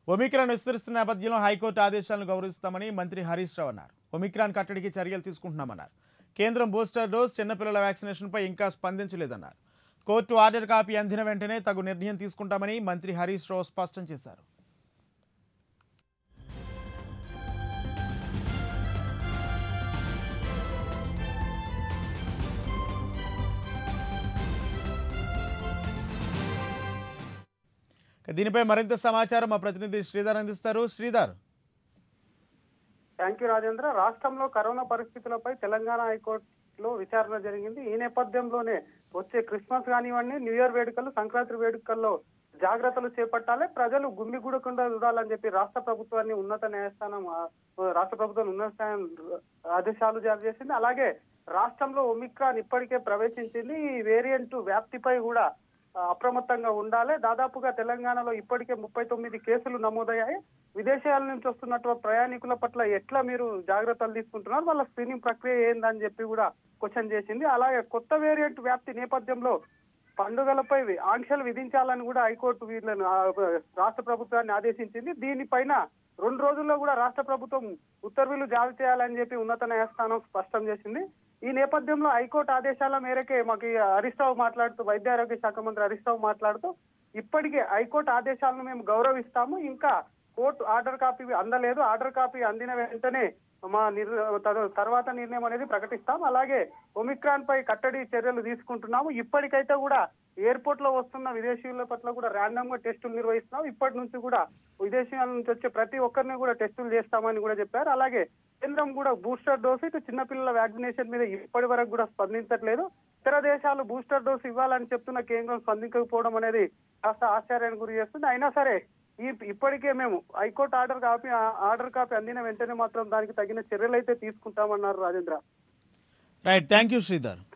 Omicron విస్తరిస్తున్న నేపథ్యంలో high court ఆదేశాలను గౌరవిస్తామని మంత్రి హరీష్ రావు అన్నారు ఒమిక్రాన్ కట్టడికి చర్యలు తీసుకుంటున్నామన్నారు కేంద్రం బూస్టర్ డోస్ చిన్నపిల్లల వ్యాక్సినేషన్పై ఇంకా స్పందించలేదన్నారు కోర్టు ఆర్డర్ కాపీ అందిన వెంటనే తగు నిర్ణయం తీసుకుంటామని మంత్రి హరీష్ రావు స్పష్టం చేశారు ఇక దీనిపై మరింత సమాచారం మా ప్రతినిధి శ్రీధర్ అందిస్తారు శ్రీధర్ థ్యాంక్ యూ రాజేంద్ర రాష్ట్రంలో కరోనా పరిస్థితులపై తెలంగాణ హైకోర్టులో విచారణ జరిగింది ఈ నేపథ్యంలోనే వచ్చే క్రిస్మస్ కానివ్వండి న్యూ ఇయర్ వేడుకలు సంక్రాంతి వేడుకల్లో జాగ్రత్తలు చేపట్టాలి ప్రజలు గుమ్మిగూడకుండా చూడాలని చెప్పి రాష్ట్ర ప్రభుత్వాన్ని ఉన్నత న్యాయస్థానం ఆ, రాష్ట్ర ప్రభుత్వం ఉన్నత న్యాయం ఆదేశాలు జారీ చేసింది అలాగే రాష్ట్రంలో ఒమిక్రాన్ ఇప్పటికే ప్రవేశించింది ఈ వేరియంట్ వ్యాప్తిపై కూడా ఆ, అప్రమత్తంగా ఉండాలి దాదాపుగా తెలంగాణలో ఇప్పటికే ముప్పై తొమ్మిది కేసులు నమోదయ్యాయి విదేశాల నుంచి వస్తున్నటువంటి ప్రయాణికుల పట్ల ఎట్లా మీరు జాగ్రత్తలు తీసుకుంటున్నారు వాళ్ళ స్క్రీనింగ్ ప్రక్రియ ఏందని చెప్పి కూడా క్వశ్చన్ చేసింది అలాగే కొత్త వేరియంట్ వ్యాప్తి నేపథ్యంలో పండుగలపై వి- ఆంక్షలు విధించాలని కూడా హైకోర్టు వీళ్ళను ఆ, రాష్ట్ర ప్రభుత్వాన్ని ఆదేశించింది దీనిపైన రెండు రోజుల్లో కూడా రాష్ట్ర ప్రభుత్వం ఉత్తర్వులు జారీ చేయాలని చెప్పి ఉన్నత న్యాయస్థానం స్పష్టం చేసింది ఈ నేపథ్యంలో హైకోర్టు ఆదేశాల మేరకే మాకు ఈ హరీష్ రావు మాట్లాడుతూ వైద్య ఆరోగ్య శాఖ మంత్రి హరీష్ రావు మాట్లాడుతూ ఇప్పటికే హైకోర్టు ఆదేశాలను మేము గౌరవిస్తాము ఇంకా కోర్టు ఆర్డర్ కాపీ అందలేదు ఆర్డర్ కాపీ అందిన వెంటనే మా నిర్ తర్- తర్వాత నిర్ణయం అనేది ప్రకటిస్తాం అలాగే ఒమిక్రాన్ పై కట్టడి చర్యలు తీసుకుంటున్నాము ఇప్పటికైతే కూడా ఎయిర్పోర్ట్ లో వస్తున్న విదేశీయుల పట్ల కూడా ర్యాండమ్ గా టెస్టులు నిర్వహిస్తున్నాం ఇప్పటి నుంచి కూడా విదేశీయాల నుంచి వచ్చే ప్రతి ఒక్కరిని కూడా టెస్టులు చేస్తామని కూడా చెప్పారు అలాగే కేంద్రం కూడా బూస్టర్ డోసు ఇటు చిన్నపిల్లల వ్యాక్సినేషన్ మీద ఇప్పటి వరకు కూడా స్పందించట్లేదు ఇతర దేశాలు బూస్టర్ డోసు ఇవ్వాలని చెప్తున్న కేంద్రం స్పందించకపోవడం అనేది కాస్త ఆశ్చర్యానికి గురి చేస్తుంది అయినా సరే ఈ ఇప్పటికే మేము high court order copy order copy అందిన వెంటనే మాత్రం దానికి తగిన చర్యలు అయితే తీసుకుంటామన్నారు Rajendra right thank you Sridhar